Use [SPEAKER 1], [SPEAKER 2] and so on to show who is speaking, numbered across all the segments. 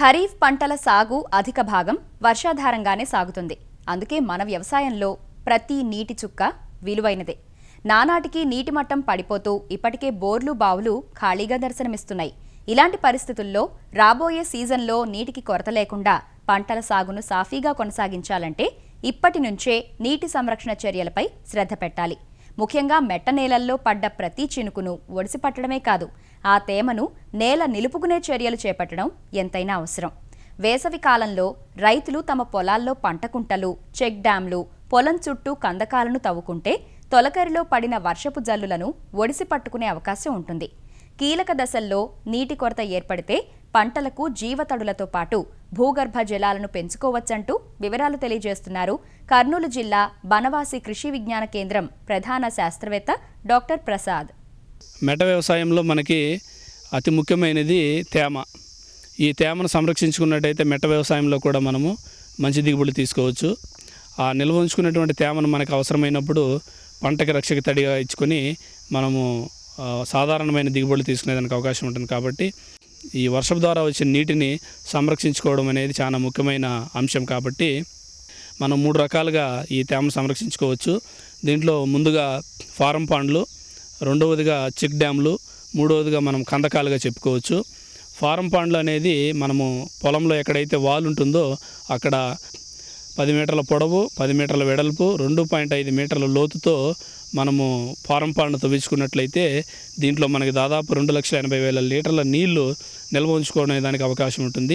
[SPEAKER 1] ఖరీఫ్ పంటల సాగు అధిక భాగం వర్షాధారంగానే సాగుతుంది అందుకే మన వ్యవసాయంలో ప్రతి నీటి చుక్క విలువైనదే నానాటికి నీటి మట్టం పడిపోతూ ఇప్పటికే బోర్లు బావులు ఖాళీగా దర్శనమిస్తున్నాయి ఇలాంటి పరిస్థితుల్లో రాబోయే సీజన్లో నీటికి కొరత లేకుండా పంటల సాగును సాఫీగా కొనసాగించాలంటే ఇప్పటి నుంచే నీటి సంరక్షణ చర్యలపై శ్రద్ధ పెట్టాలి ముఖ్యంగా మెట్ట నేలల్లో పడ్డ ప్రతి చినుకును ఒడిసిపట్టడమే కాదు ఆ తేమను నేల నిలుపుకునే చర్యలు చేపట్టడం ఎంతైనా అవసరం వేసవి కాలంలో రైతులు తమ పొలాల్లో పంట కుంటలు చెక్ డ్యాంలు పొలం చుట్టూ కందకాలను తవ్వుకుంటే తొలకరిలో పడిన వర్షపు జల్లులను ఒడిసి పట్టుకునే అవకాశం ఉంటుంది కీలక దశల్లో నీటి కొరత ఏర్పడితే పంటలకు జీవతడులతో పాటు భూగర్భ జలాలను పెంచుకోవచ్చంటూ వివరాలు తెలియజేస్తున్నారు కర్నూలు జిల్లా బనవాసి కృషి విజ్ఞాన కేంద్రం ప్రధాన శాస్త్రవేత్త డాక్టర్ ప్రసాద్
[SPEAKER 2] మెట వ్యవసాయంలో మనకి అతి ముఖ్యమైనది తేమ ఈ తేమను సంరక్షించుకున్నట్టయితే మెట్ట వ్యవసాయంలో కూడా మనము మంచి దిగుబడులు తీసుకోవచ్చు ఆ నిల్వ ఉంచుకున్నటువంటి తేమను మనకు అవసరమైనప్పుడు పంటకి రక్షక తడిగా ఇచ్చుకొని మనము ఆ, సాధారణమైన దిగుబడులు తీసుకునేదానికి అవకాశం ఉంటుంది కాబట్టి ఈ వర్షపు ద్వారా వచ్చిన నీటిని సంరక్షించుకోవడం అనేది చాలా ముఖ్యమైన అంశం కాబట్టి మనం మూడు రకాలుగా ఈ తేమను సంరక్షించుకోవచ్చు దీంట్లో ముందుగా ఫారం పాండ్లు రెండవదిగా చెక్ డ్యామ్లు మూడవదిగా మనం కందకాలుగా చెప్పుకోవచ్చు ఫారం పాండ్లు అనేది మనము పొలంలో ఎక్కడైతే వాల్ ఉంటుందో అక్కడ పది మీటర్ల పొడవు పది మీటర్ల వెడల్పు రెండు పాయింట్ ఐదు మీటర్ల లోతుతో మనము ఫారం పాండ్ను తవ్వించుకున్నట్లయితే దీంట్లో మనకి దాదాపు రెండు లక్షల ఎనభై వేల లీటర్ల నీళ్లు నిల్వ ఉంచుకోవడం దానికి అవకాశం ఉంటుంది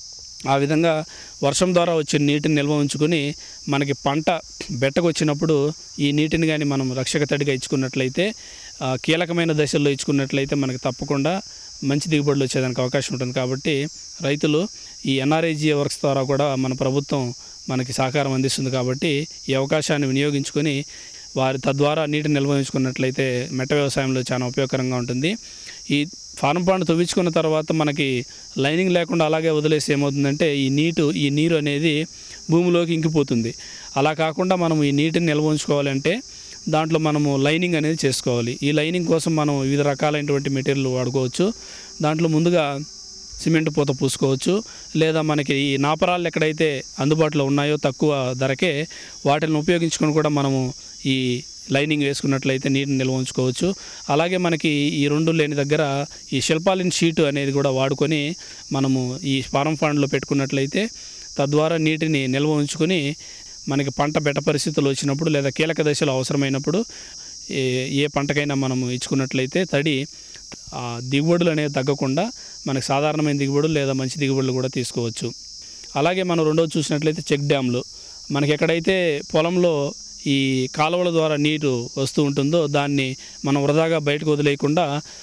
[SPEAKER 2] ఆ విధంగా వర్షం ద్వారా వచ్చిన నీటిని నిల్వ ఉంచుకొని మనకి పంట బెట్టకు వచ్చినప్పుడు ఈ నీటిని కానీ మనం రక్షక తడిగా ఇచ్చుకున్నట్లయితే ఆ, కీలకమైన దశల్లో ఇచ్చుకున్నట్లయితే మనకి తప్పకుండా మంచి దిగుబడులు వచ్చేదానికి అవకాశం ఉంటుంది కాబట్టి రైతులు ఈ ఎన్ఆర్ఐజీ వర్క్స్ ద్వారా కూడా మన ప్రభుత్వం మనకి సహకారం అందిస్తుంది కాబట్టి ఈ అవకాశాన్ని వినియోగించుకొని వారి తద్వారా నీటిని నిల్వ ఉంచుకున్నట్లయితే మెట్ట వ్యవసాయంలో చాలా ఉపయోగకరంగా ఉంటుంది ఈ ఫారం పాండ్ తవ్వించుకున్న తర్వాత మనకి లైనింగ్ లేకుండా అలాగే వదిలేసి ఏమవుతుందంటే ఈ నీటు ఈ నీరు అనేది భూమిలోకి ఇంకిపోతుంది అలా కాకుండా మనం ఈ నీటిని నిల్వ ఉంచుకోవాలంటే దాంట్లో మనము లైనింగ్ అనేది చేసుకోవాలి ఈ లైనింగ్ కోసం మనం వివిధ రకాలైనటువంటి మెటీరియల్ వాడుకోవచ్చు దాంట్లో ముందుగా సిమెంట్ పూత పూసుకోవచ్చు లేదా మనకి ఈ నాపరాలు ఎక్కడైతే అందుబాటులో ఉన్నాయో తక్కువ ధరకే వాటిని ఉపయోగించుకొని కూడా మనము ఈ లైనింగ్ వేసుకున్నట్లయితే నీటిని నిల్వ ఉంచుకోవచ్చు అలాగే మనకి ఈ రెండు లేని దగ్గర ఈ శిల్పాలిన్ షీటు అనేది కూడా వాడుకొని మనము ఈ ఫారం ఫండ్లో పెట్టుకున్నట్లయితే తద్వారా నీటిని నిల్వ ఉంచుకొని మనకి పంట బెట్ట పరిస్థితులు వచ్చినప్పుడు లేదా కీలక దశలో అవసరమైనప్పుడు ఏ ఏ పంటకైనా మనము ఇచ్చుకున్నట్లయితే తడి ఆ దిగుబడులు అనేవి తగ్గకుండా మనకి సాధారణమైన దిగుబడులు లేదా మంచి దిగుబడులు కూడా తీసుకోవచ్చు అలాగే మనం రెండోది చూసినట్లయితే చెక్ డ్యామ్లు మనకి ఎక్కడైతే పొలంలో ఈ కాలువల ద్వారా నీరు వస్తూ ఉంటుందో దాన్ని మనం వృధాగా బయటకు వదిలేయకుండా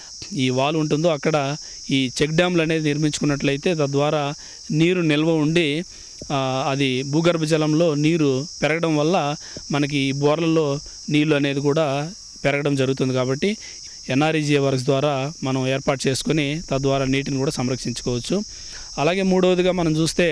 [SPEAKER 2] ఈ వాల్ ఉంటుందో అక్కడ ఈ చెక్ డ్యామ్లు అనేది నిర్మించుకున్నట్లయితే తద్వారా నీరు నిల్వ ఉండి ఆ, అది భూగర్భ జలంలో నీరు పెరగడం వల్ల మనకి ఈ బోర్లలో నీళ్ళు అనేది కూడా పెరగడం జరుగుతుంది కాబట్టి ఎన్ఆర్ఈజీ వర్క్స్ ద్వారా మనం ఏర్పాటు చేసుకొని తద్వారా నీటిని కూడా సంరక్షించుకోవచ్చు అలాగే మూడవదిగా మనం చూస్తే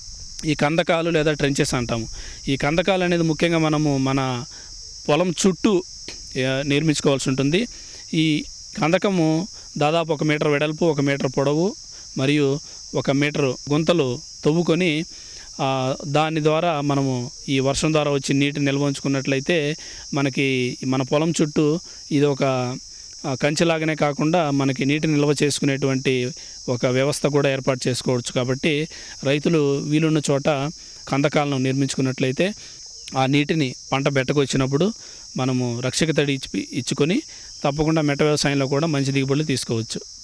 [SPEAKER 2] ఈ కందకాలు లేదా ట్రెంచెస్ అంటాము ఈ కందకాలు అనేది ముఖ్యంగా మనము మన పొలం చుట్టూ ఆ, నిర్మించుకోవాల్సి ఉంటుంది ఈ కందకము దాదాపు ఒక మీటర్ వెడల్పు ఒక మీటర్ పొడవు మరియు ఒక మీటర్ గుంతలు తవ్వుకొని ఆ, దాని ద్వారా మనము ఈ వర్షం ద్వారా వచ్చి నీటిని నిల్వ ఉంచుకున్నట్లయితే మనకి మన పొలం చుట్టూ ఇది ఒక ఆ, కంచెలాగానే కాకుండా మనకి నీటిని నిల్వ చేసుకునేటువంటి ఒక వ్యవస్థ కూడా ఏర్పాటు చేసుకోవచ్చు కాబట్టి రైతులు వీలున్న చోట కందకాలను నిర్మించుకున్నట్లయితే ఆ నీటిని పంట బెట్టకు వచ్చినప్పుడు మనము రక్షక తడి ఇచ్చి ఇచ్చుకొని తప్పకుండా మెట్ట వ్యవసాయంలో కూడా మంచి దిగుబడులు తీసుకోవచ్చు